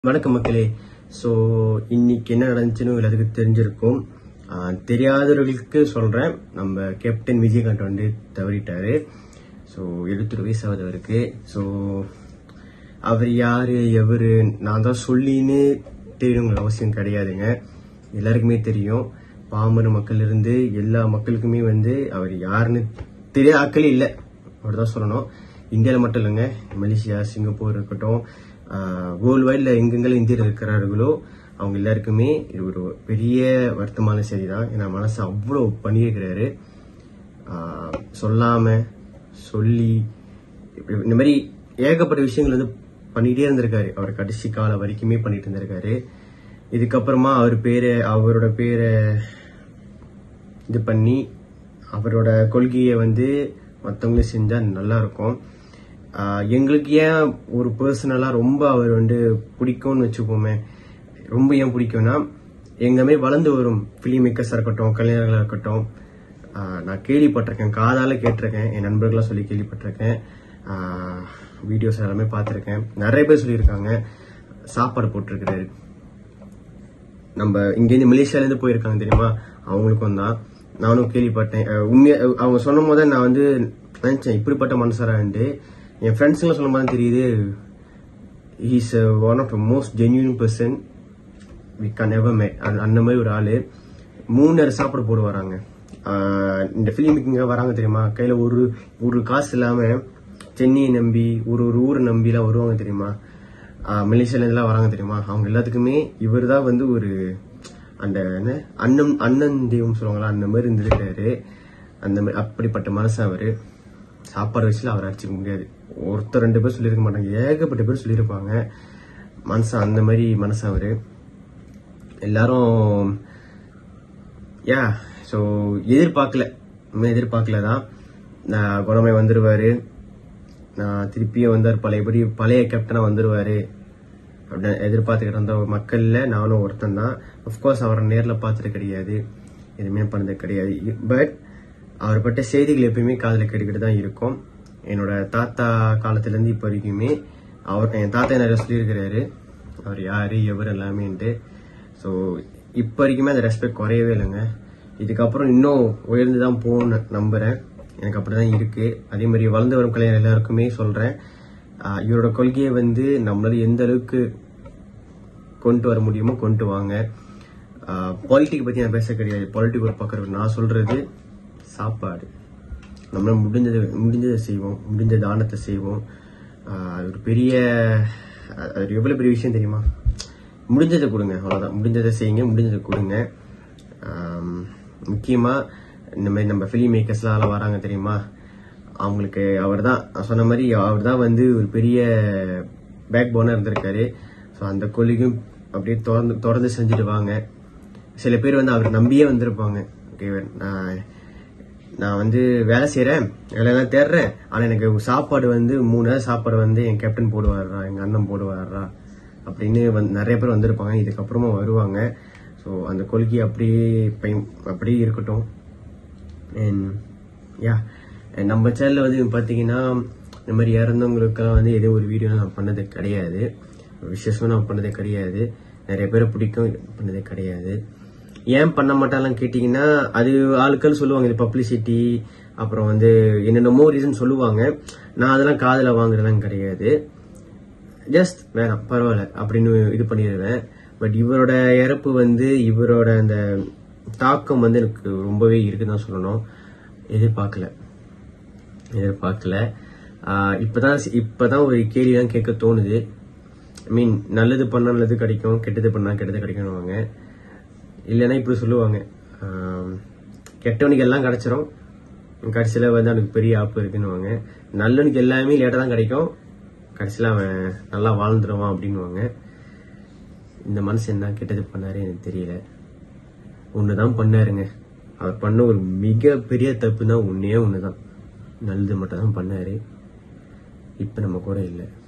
வணக்கம் மக்களே ஸோ இன்னைக்கு என்ன நடந்துச்சுன்னு எல்லாத்துக்கும் தெரிஞ்சிருக்கும் ஆஹ் தெரியாதவர்களுக்கு சொல்றேன் நம்ம கேப்டன் விஜயகாந்த் வந்து தவறிட்டாரு ஸோ எழுபத்தொரு வயசு ஆகுது அவருக்கு ஸோ அவர் யாரு எவரு நான் தான் சொல்லின்னு தெரியணுங்கிற அவசியம் கிடையாதுங்க எல்லாருக்குமே தெரியும் பாமர மக்கள் இருந்து எல்லா மக்களுக்குமே வந்து அவர் யாருன்னு தெரியாத ஆட்களே இல்லை அவர் தான் சொல்லணும் இந்தியாவில் மட்டும் இல்லைங்க மலேசியா சிங்கப்பூர் இருக்கட்டும் வேர்ல்டு வைடில் எங்கெங்கெல்லாம் இந்தியர் இருக்கிறார்களோ அவங்க எல்லாருக்குமே இது ஒரு பெரிய வருத்தமான செய்தி தான் ஏன்னா மனசு அவ்வளோ பண்ணியிருக்கிறாரு ஆஹ் சொல்லாம சொல்லி இப்படி இந்த மாதிரி ஏகப்பட்ட விஷயங்கள் வந்து பண்ணிட்டே இருந்திருக்காரு அவர் கடைசி காலம் வரைக்குமே பண்ணிட்டு இருந்திருக்காரு இதுக்கப்புறமா அவர் பேரை அவரோட பேரை இது பண்ணி அவரோட கொள்கையை வந்து மற்றவங்களும் செஞ்சா நல்லா இருக்கும் ஆஹ் எங்களுக்கு ஏன் ஒரு பர்சனலா ரொம்ப அவர் வந்து பிடிக்கும்னு வச்சுப்போமே ரொம்ப ஏன் பிடிக்கும்னா எங்கமே வளர்ந்து வரும் ஃபிலிம் மேக்கர்ஸா இருக்கட்டும் கலைஞர்களா இருக்கட்டும் ஆஹ் நான் கேள்விப்பட்டிருக்கேன் காதால கேட்டிருக்கேன் என் நண்பர்களாம் சொல்லி கேள்விப்பட்டிருக்கேன் வீடியோஸ் எல்லாமே பார்த்திருக்கேன் நிறைய பேர் சொல்லியிருக்காங்க சாப்பாடு போட்டிருக்கிறாரு நம்ம இங்கேருந்து மலேசியால இருந்து போயிருக்காங்க தெரியுமா அவங்களுக்கும் தான் நானும் கேள்விப்பட்டேன் அஹ் உண்மையா அஹ் அவங்க சொன்னும் போது நான் வந்து நினைச்சேன் இப்படிப்பட்ட மனுஷரான்ட்டு என் ஃப்ரெண்ட்ஸுங்க சொல்லும் போது தான் தெரியுது he's one of the most genuine person we can ever may அந்த மாதிரி ஒரு ஆளு மூணு நேரம் சாப்பாடு போடு வராங்க ஆஹ் இந்த ஃபிலிமுக்கு வராங்க தெரியுமா கையில ஒரு ஒரு காசு இல்லாம சென்னையை நம்பி ஒரு ஒரு ஊரை நம்பி எல்லாம் வருவாங்க தெரியுமா ஆஹ் மலேசியால எல்லாம் வராங்க தெரியுமா அவங்க எல்லாத்துக்குமே இவர் தான் வந்து ஒரு அந்த என்ன அண்ணன் அண்ணன் தெய்வம் சொல்லுவாங்களா அந்த மாதிரி இருந்திருக்காரு அந்த மாதிரி அப்படிப்பட்ட மனசு அவரு சாப்பாடு வச்சுல அவர் அடிச்சுக்க முடியாது ஒருத்தர் ரெண்டு பேர் சொல்லியிருக்க மாட்டாங்க ஏகப்பட்ட பேர் சொல்லியிருப்பாங்க மனசு அந்த மாதிரி மனசு அவரு எல்லாரும் யா ஸோ எதிர்பார்க்கல உண்மையா எதிர்பார்க்கல தான் நான் குணமை வந்துருவாரு நான் திருப்பியும் வந்தார் பழையபடி பழைய கேப்டனா வந்துருவாரு அப்படின்னு எதிர்பார்த்துக்கிட்டு இருந்த ஒரு மக்கள்ல நானும் ஒருத்தன் தான் அஃப்கோர்ஸ் அவரை நேர்ல பார்த்தது கிடையாது எதுவுமே பண்ணது கிடையாது பட் அவர் பட்ட செய்திகள் எப்பயுமே காதுல கேட்டுக்கிட்டு தான் இருக்கும் என்னோட தாத்தா காலத்துல இருந்து இப்போ வரைக்குமே அவர் என் தாத்தா நிறைய சொல்லியிருக்கிறாரு அவர் யாரு எவர் எல்லாமேன்ட்டு ஸோ இப்போ வரைக்குமே அந்த ரெஸ்பெக்ட் குறையவே இல்லைங்க இதுக்கப்புறம் இன்னும் உயர்ந்து தான் போகணும்னு நம்புறேன் எனக்கு அப்படிதான் இருக்கு அதே மாதிரி வளர்ந்து வரும் கலைஞர் எல்லாருக்குமே சொல்றேன் ஆஹ் இவரோட கொள்கையை வந்து நம்மளால எந்த அளவுக்கு கொண்டு வர முடியுமோ கொண்டு வாங்க பாலிட்டிக் பத்தி நான் பேச கிடையாது பாலிட்டிக் ஒரு பக்கம் நான் சொல்றது சாப்பாடு நம்மளால முடிஞ்சது முடிஞ்சதை செய்வோம் முடிஞ்ச தானத்தை செய்வோம் ஆஹ் அது ஒரு பெரிய அது எவ்வளவு பெரிய விஷயம் தெரியுமா முடிஞ்சதை கொடுங்க அவ்வளவுதான் முடிஞ்சதை செய்யுங்க முடிஞ்சதை கொடுங்க ஆம், முக்கியமா இந்த மாதிரி நம்ம ஃபிலிம் மேக்கர்ஸ்லாம் வராங்க தெரியுமா அவங்களுக்கு அவர் தான் சொன்ன மாதிரி அவர் தான் வந்து ஒரு பெரிய பேக் போனா இருந்திருக்காரு ஸோ அந்த கொள்கையும் அப்படியே தொடர்ந்து தொடர்ந்து செஞ்சுட்டு வாங்க சில பேர் வந்து அவர் நம்பியே வந்திருப்பாங்க ஓகே நான் நான் வந்து வேலை செய்யறேன் வேலையெல்லாம் தேடுறேன் ஆனா எனக்கு சாப்பாடு வந்து மூணு நேரம் சாப்பாடு வந்து என் கேப்டன் போடுவாரா எங்க அண்ணன் போடுவாரா அப்படின்னு வந்து நிறைய பேர் வந்திருப்பாங்க இதுக்கப்புறமா வருவாங்க ஸோ அந்த கொள்கை அப்படியே பயன்- அப்படியே இருக்கட்டும் அண்ட் யா நம்ம சேனல்ல வந்து பாத்தீங்கன்னா இந்த மாதிரி இறந்தவங்களுக்கெல்லாம் வந்து ஏதோ ஒரு வீடியோ நான் பண்ணது கிடையாது விசேஷம் நான் பண்ணதே கிடையாது நிறைய பேரை பிடிக்கும் பண்ணதே கிடையாது ஏன் பண்ண மாட்டாங்கன்னு கேட்டீங்கன்னா அது ஆட்கள் சொல்லுவாங்க இது பப்ளிசிட்டி அப்புறம் வந்து என்னென்னமோ ரீசன் சொல்லுவாங்க நான் அதெல்லாம் காதுல வாங்குறதெல்லாம் கிடையாது ஜஸ்ட் வேணாம் பரவாயில்ல அப்படின்னு இது பண்ணிடுவேன் பட் இவரோட இறப்பு வந்து இவரோட அந்த தாக்கம் வந்து எனக்கு ரொம்பவே இருக்குன்னு தான் சொல்லணும் எதிர்பார்க்கல எதிர்பார்க்கல ஆஹ் இப்பதான் இப்பதான் ஒரு கேள்விதான் கேட்க தோணுது ஐ மீன் நல்லது பண்ணா நல்லது கிடைக்கும் கெட்டது பண்ணா கெட்டது கிடைக்கணுவாங்க இல்லைன்னா இப்படி சொல்லுவாங்க ஆம், கெட்டவனுக்கு எல்லாம் கிடைச்சிரும் கடைசியில வந்து அவனுக்கு பெரிய ஆப்பு இருக்குன்னுவாங்க நல்லவனுக்கு எல்லாமே லேட்டா தான் கிடைக்கும் கடைசியில அவன் நல்லா வாழ்ந்துருவான் அப்படின்னுவாங்க இந்த மனுஷன் என்ன கெட்டது பண்ணாரு எனக்கு தெரியல ஒண்ணுதான் பண்ணாருங்க அவர் பண்ண ஒரு மிகப்பெரிய தப்பு தான் ஒன்னே ஒண்ணுதான் நல்லது மட்டும் தான் பண்ணாரு இப்ப நம்ம கூட இல்லை